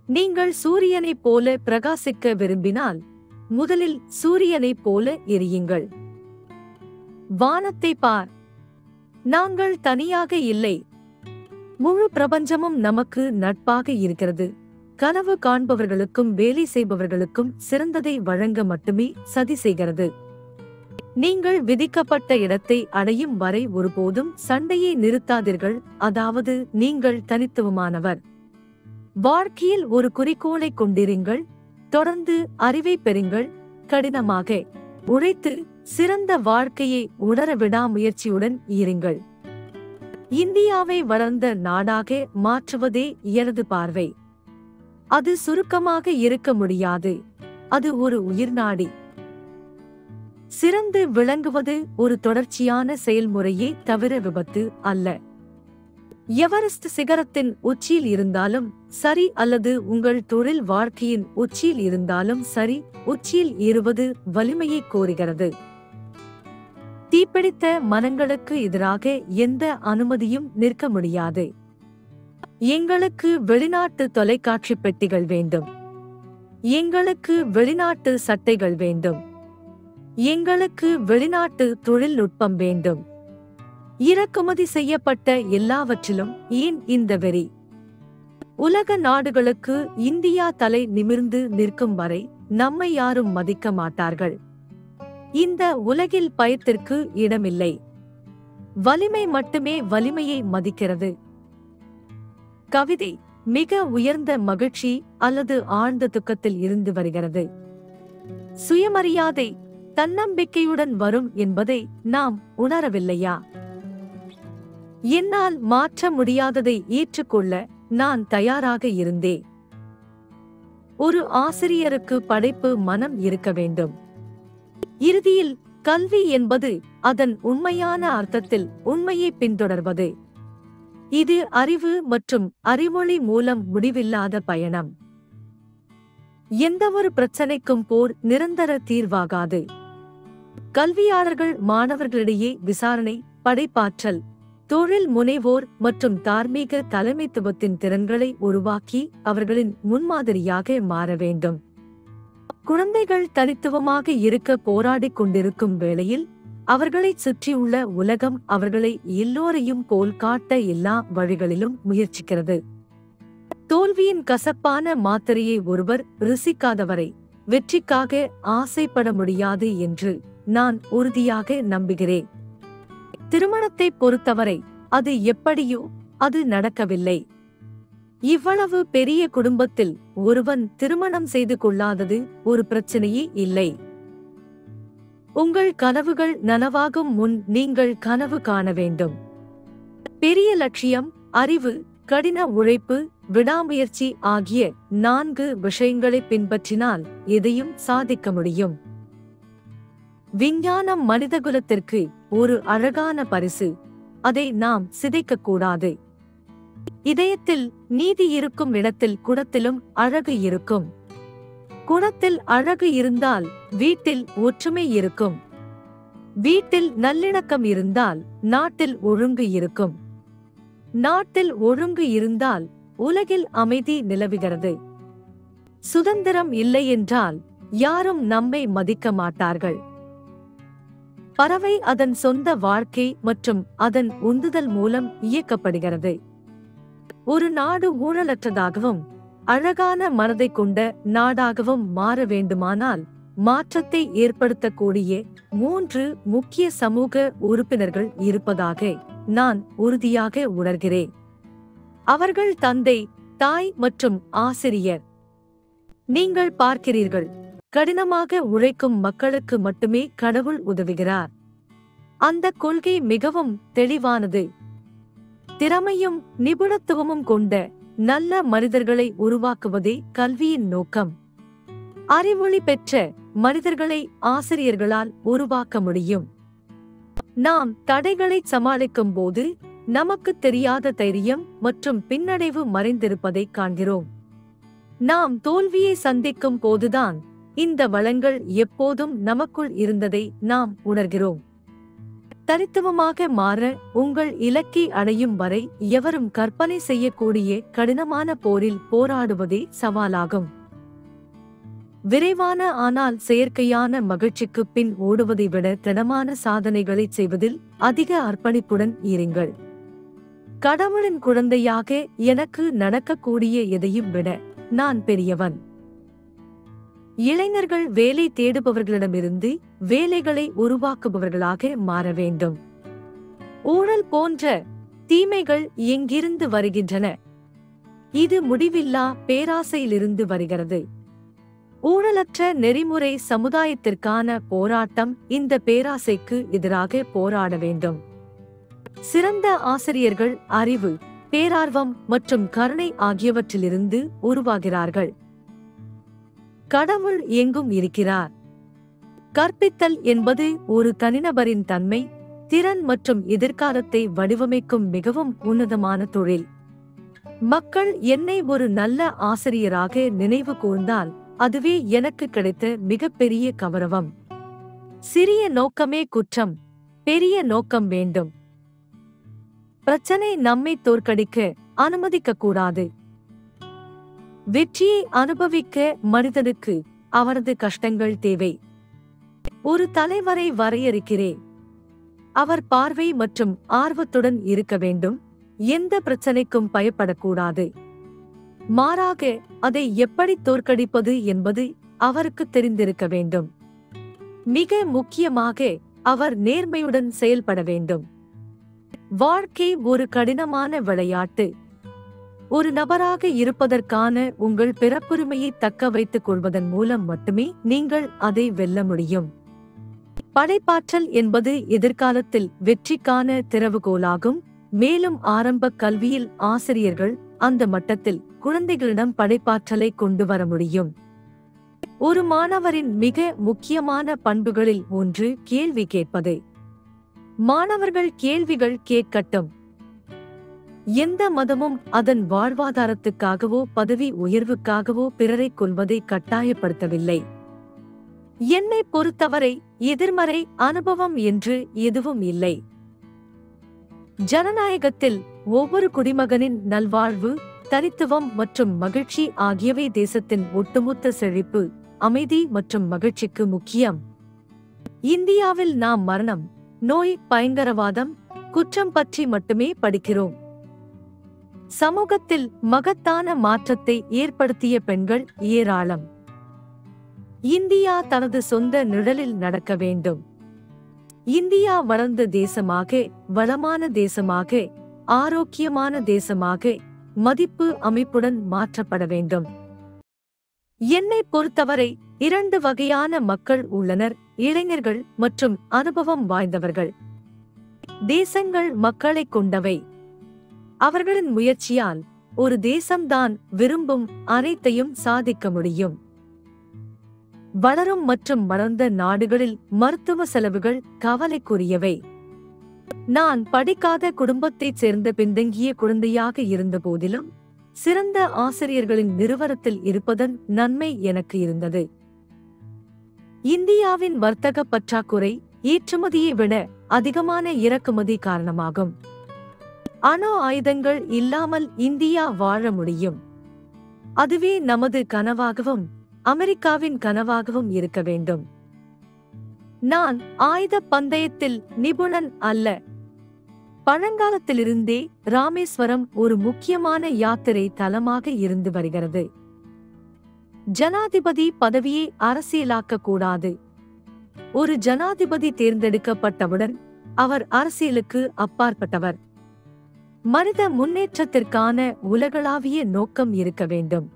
நீங்கள் சூரியனைப் போல பிரகாசிக்க விரும்பினால் முதலில் சூரியனைப் போல எரியுங்கள் வானத்தை பார் நாங்கள் தனியாக இல்லை முழு பிரபஞ்சமும் நமக்கு நட்பாக இருக்கிறது கனவு காண்பவர்களுக்கும் வேலை செய்பவர்களுக்கும் சிறந்ததை வழங்க மட்டுமே சதி செய்கிறது நீங்கள் விதிக்கப்பட்ட இடத்தை அடையும் வரை ஒருபோதும் சண்டையை நிறுத்தாதீர்கள் அதாவது நீங்கள் தனித்துவமானவர் வாழ்க்கையில் ஒரு குறிக்கோளை கொண்டிருங்கள் தொடர்ந்து அறிவை பெறுங்கள் கடினமாக உழைத்து சிறந்த வாழ்க்கையை உணர விடாமுயற்சியுடன் இருங்கள் இந்தியாவை வளர்ந்த நாடாக மாற்றுவதே எனது பார்வை அது சுருக்கமாக இருக்க முடியாது அது ஒரு உயிர்நாடி சிறந்து விளங்குவது ஒரு தொடர்ச்சியான செயல்முறையே தவிர விபத்து அல்ல எவரெஸ்ட் சிகரத்தின் உச்சியில் இருந்தாலும் சரி அல்லது உங்கள் தொழில் வாழ்க்கையின் உச்சியில் இருந்தாலும் சரி உச்சியில் ஏறுவது வலிமையை கோருகிறது தீப்பிடித்த மனங்களுக்கு எதிராக எந்த அனுமதியும் நிற்க முடியாது எங்களுக்கு வெளிநாட்டு தொலைக்காட்சி பெட்டிகள் வேண்டும் எங்களுக்கு வெளிநாட்டு சட்டைகள் வேண்டும் எங்களுக்கு வெளிநாட்டு தொழில்நுட்பம் வேண்டும் இறக்குமதி செய்யப்பட்ட எல்லாவற்றிலும் ஏன் இந்த வெறி உலக நாடுகளுக்கு இந்தியா தலை நிமிர்ந்து நிற்கும் வரை நம்மை யாரும் மதிக்க மாட்டார்கள் இந்த உலகில் பயத்திற்கு இடமில்லை வலிமை மட்டுமே வலிமையை மதிக்கிறது கவிதை மிக உயர்ந்த மகிழ்ச்சி அல்லது ஆழ்ந்த துக்கத்தில் இருந்து வருகிறது சுயமரியாதை தன்னம்பிக்கையுடன் வரும் என்பதை நாம் உணரவில்லையா என்னால் மாற்ற முடியாததை ஏற்றுக்கொள்ள நான் தயாராக இருந்தேன் ஒரு ஆசிரியருக்கு படைப்பு மனம் இருக்க வேண்டும் இறுதியில் கல்வி என்பது அதன் உண்மையான அர்த்தத்தில் உண்மையை பின்தொடர்வது இது அறிவு மற்றும் அறிவொளி மூலம் முடிவில்லாத பயணம் எந்தவொரு பிரச்சனைக்கும் போர் நிரந்தர தீர்வாகாது கல்வியாளர்கள் மாணவர்களிடையே விசாரணை படைப்பாற்றல் தொழில் முனைவோர் மற்றும் தார்மீக தலைமைத்துவத்தின் திறன்களை உருவாக்கி அவர்களின் முன்மாதிரியாக மாற வேண்டும் குழந்தைகள் தனித்துவமாக இருக்க போராடிக் கொண்டிருக்கும் வேளையில் அவர்களைச் சுற்றியுள்ள உலகம் அவர்களை எல்லோரையும் போல் காட்ட எல்லா வழிகளிலும் முயற்சிக்கிறது தோல்வியின் கசப்பான மாத்திரையை ஒருவர் ருசிக்காதவரை வெற்றிக்காக ஆசைப்பட முடியாது என்று நான் உறுதியாக நம்புகிறேன் திருமணத்தை பொறுத்தவரை அது எப்படியோ அது நடக்கவில்லை இவ்வளவு பெரிய குடும்பத்தில் ஒருவன் திருமணம் செய்து கொள்ளாதது ஒரு பிரச்சனையே இல்லை உங்கள் கனவுகள் நனவாகும் முன் நீங்கள் கனவு காண வேண்டும் பெரிய லட்சியம் அறிவு கடின உழைப்பு விடாமுயற்சி ஆகிய நான்கு விஷயங்களை பின்பற்றினால் எதையும் சாதிக்க முடியும் விஞ்ஞானம் மனிதகுலத்திற்கு ஒரு அழகான பரிசு அதை நாம் சிதைக்கக்கூடாது இதயத்தில் நீதி இருக்கும் இடத்தில் குணத்திலும் அழகு இருக்கும் குணத்தில் அழகு இருந்தால் வீட்டில் ஒற்றுமை இருக்கும் வீட்டில் நல்லிணக்கம் இருந்தால் நாட்டில் ஒழுங்கு இருக்கும் நாட்டில் ஒழுங்கு இருந்தால் உலகில் அமைதி நிலவுகிறது சுதந்திரம் இல்லை என்றால் யாரும் நம்மை மதிக்க மாட்டார்கள் பறவை அதன் சொந்த வாழ்க்கை மற்றும் அதன் உந்துதல் மூலம் இயக்கப்படுகிறது ஒரு நாடு ஊழலற்றதாகவும் அழகான மனதை கொண்ட நாடாகவும் மாற வேண்டுமானால் மாற்றத்தை ஏற்படுத்தக்கூடிய மூன்று முக்கிய சமூக உறுப்பினர்கள் இருப்பதாக நான் உறுதியாக உணர்கிறேன் அவர்கள் தந்தை தாய் மற்றும் ஆசிரியர் நீங்கள் பார்க்கிறீர்கள் கடினமாக உழைக்கும் மக்களுக்கு மட்டுமே கடவுள் உதவுகிறார் அந்த கொள்கை மிகவும் தெளிவானது திறமையும் நிபுணத்துவமும் கொண்ட நல்ல மனிதர்களை உருவாக்குவதே கல்வியின் நோக்கம் அறிவொளி பெற்ற மனிதர்களை ஆசிரியர்களால் உருவாக்க முடியும் நாம் தடைகளை சமாளிக்கும் போது நமக்கு தெரியாத தைரியம் மற்றும் பின்னடைவு மறைந்திருப்பதைக் காண்கிறோம் நாம் தோல்வியை சந்திக்கும் போதுதான் இந்த வளங்கள் எப்போதும் நமக்குள் இருந்ததை நாம் உணர்கிறோம் தனித்துவமாக மாற உங்கள் இலக்கை அடையும் வரை எவரும் கற்பனை செய்யக்கூடிய கடினமான போரில் போராடுவதே சவாலாகும் விரைவான ஆனால் செயற்கையான மகிழ்ச்சிக்கு பின் ஓடுவதை விட திடமான சாதனைகளைச் செய்வதில் அதிக அர்ப்பணிப்புடன் இருங்கள் கடவுளின் குழந்தையாக எனக்கு நடக்கக்கூடிய எதையும் விட நான் பெரியவன் இளைஞர்கள் வேலை தேடுபவர்களிடமிருந்து வேலைகளை உருவாக்குபவர்களாக மாற வேண்டும் ஊழல் போன்ற தீமைகள் எங்கிருந்து வருகின்றன இது முடிவில்லா பேராசையிலிருந்து வருகிறது ஊழலற்ற நெறிமுறை சமுதாயத்திற்கான போராட்டம் இந்த பேராசைக்கு எதிராக போராட வேண்டும் சிறந்த ஆசிரியர்கள் அறிவு பேரார்வம் மற்றும் கருணை ஆகியவற்றிலிருந்து உருவாகிறார்கள் கடவுள் எங்கும் இருக்கிறார் கற்பித்தல் என்பது ஒரு தனிநபரின் தன்மை திறன் மற்றும் எதிர்காலத்தை வடிவமைக்கும் மிகவும் உன்னதமான தொழில் மக்கள் என்னை ஒரு நல்ல ஆசிரியராக நினைவு கூர்ந்தால் அதுவே எனக்கு கிடைத்த மிகப்பெரிய கௌரவம் சிறிய நோக்கமே குற்றம் பெரிய நோக்கம் வேண்டும் பிரச்சனை நம்மை தோற்கடிக்க அனுமதிக்க கூடாது வெற்றியை அனுபவிக்க மனிதனுக்கு அவரது கஷ்டங்கள் தேவை ஒரு தலைவரை வரையறுக்கிறேன் அவர் பார்வை மற்றும் ஆர்வத்துடன் இருக்க வேண்டும் எந்த பிரச்சனைக்கும் பயப்படக்கூடாது மாறாக அதை எப்படி தோற்கடிப்பது என்பது அவருக்கு தெரிந்திருக்க வேண்டும் மிக முக்கியமாக அவர் நேர்மையுடன் செயல்பட வேண்டும் வாழ்க்கை ஒரு கடினமான விளையாட்டு ஒரு நபராக இருப்பதற்கான உங்கள் பிறப்புரிமையை தக்க வைத்துக் கொள்வதன் மூலம் மட்டுமே நீங்கள் அதை வெல்ல முடியும் படைப்பாற்றல் என்பது எதிர்காலத்தில் வெற்றிக்கான திறவுகோலாகும் மேலும் ஆரம்ப கல்வியில் ஆசிரியர்கள் அந்த மட்டத்தில் குழந்தைகளிடம் படைப்பாற்றலை கொண்டு வர முடியும் ஒரு மாணவரின் மிக முக்கியமான பண்புகளில் ஒன்று கேள்வி கேட்பது மாணவர்கள் கேள்விகள் கேட்கட்டும் எந்த மதமும் அதன் வாழ்வாதாரத்துக்காகவோ பதவி உயர்வுக்காகவோ பிறரை கொள்வதை கட்டாயப்படுத்தவில்லை என்னை பொறுத்தவரை எதிர்மறை அனுபவம் என்று எதுவும் இல்லை ஜனநாயகத்தில் ஒவ்வொரு குடிமகனின் நல்வாழ்வு தனித்துவம் மற்றும் மகிழ்ச்சி ஆகியவை தேசத்தின் ஒட்டுமொத்த செழிப்பு அமைதி மற்றும் மகிழ்ச்சிக்கு முக்கியம் இந்தியாவில் நாம் மரணம் நோய் பயங்கரவாதம் குற்றம் பற்றி மட்டுமே படிக்கிறோம் சமூகத்தில் மகத்தான மாற்றத்தை ஏற்படுத்திய பெண்கள் ஏராளம் இந்தியா தனது சொந்த நிழலில் நடக்க வேண்டும் இந்தியா வளர்ந்த தேசமாக வளமான தேசமாக ஆரோக்கியமான தேசமாக மதிப்பு அமைப்புடன் மாற்றப்பட வேண்டும் என்னை பொறுத்தவரை இரண்டு வகையான மக்கள் உள்ளனர் இளைஞர்கள் மற்றும் அனுபவம் வாய்ந்தவர்கள் தேசங்கள் மக்களைக் கொண்டவை அவர்களின் முயற்சியால் ஒரு தேசம்தான் விரும்பும் அனைத்தையும் சாதிக்க முடியும் வளரும் மற்றும் வளர்ந்த நாடுகளில் மருத்துவ செலவுகள் கவலைக்குரியவை நான் படிக்காத குடும்பத்தைச் சேர்ந்த பின்தங்கிய குழந்தையாக இருந்த போதிலும் சிறந்த ஆசிரியர்களின் நிறுவனத்தில் இருப்பதன் நன்மை எனக்கு இருந்தது இந்தியாவின் வர்த்தக பற்றாக்குறை ஏற்றுமதியை விட அதிகமான இறக்குமதி காரணமாகும் அணு ஆயுதங்கள் இல்லாமல் இந்தியா வாழ முடியும் அதுவே நமது கனவாகவும் அமெரிக்காவின் கனவாகவும் இருக்க வேண்டும் நான் ஆயுத பந்தயத்தில் நிபுணன் அல்ல பழங்காலத்திலிருந்தே ராமேஸ்வரம் ஒரு முக்கியமான யாத்திரை தலமாக இருந்து வருகிறது ஜனாதிபதி பதவியை அரசியலாக்க கூடாது ஒரு ஜனாதிபதி தேர்ந்தெடுக்கப்பட்டவுடன் அவர் அரசியலுக்கு அப்பாற்பட்டவர் மனித முன்னேற்றத்திற்கான உலகளாவிய நோக்கம் இருக்க வேண்டும்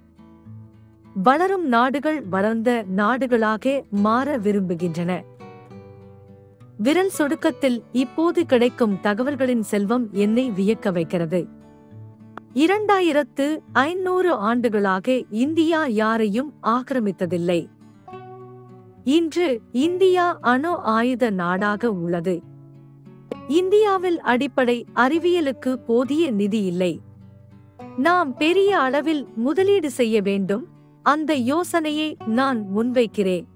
வளரும் நாடுகள் வளர்ந்த நாடுகளாக மாற விரும்புகின்றன விரல் சொடுக்கத்தில் இப்போது கிடைக்கும் தகவல்களின் செல்வம் என்னை வியக்க வைக்கிறது இரண்டாயிரத்து ஐநூறு ஆண்டுகளாக இந்தியா யாரையும் ஆக்கிரமித்ததில்லை இன்று இந்தியா அணு ஆயுத நாடாக உள்ளது இந்தியாவில் அடிப்படை அறிவியலுக்கு போதிய நிதி இல்லை நாம் பெரிய அளவில் முதலீடு செய்ய வேண்டும் அந்த யோசனையை நான் முன்வைக்கிறேன்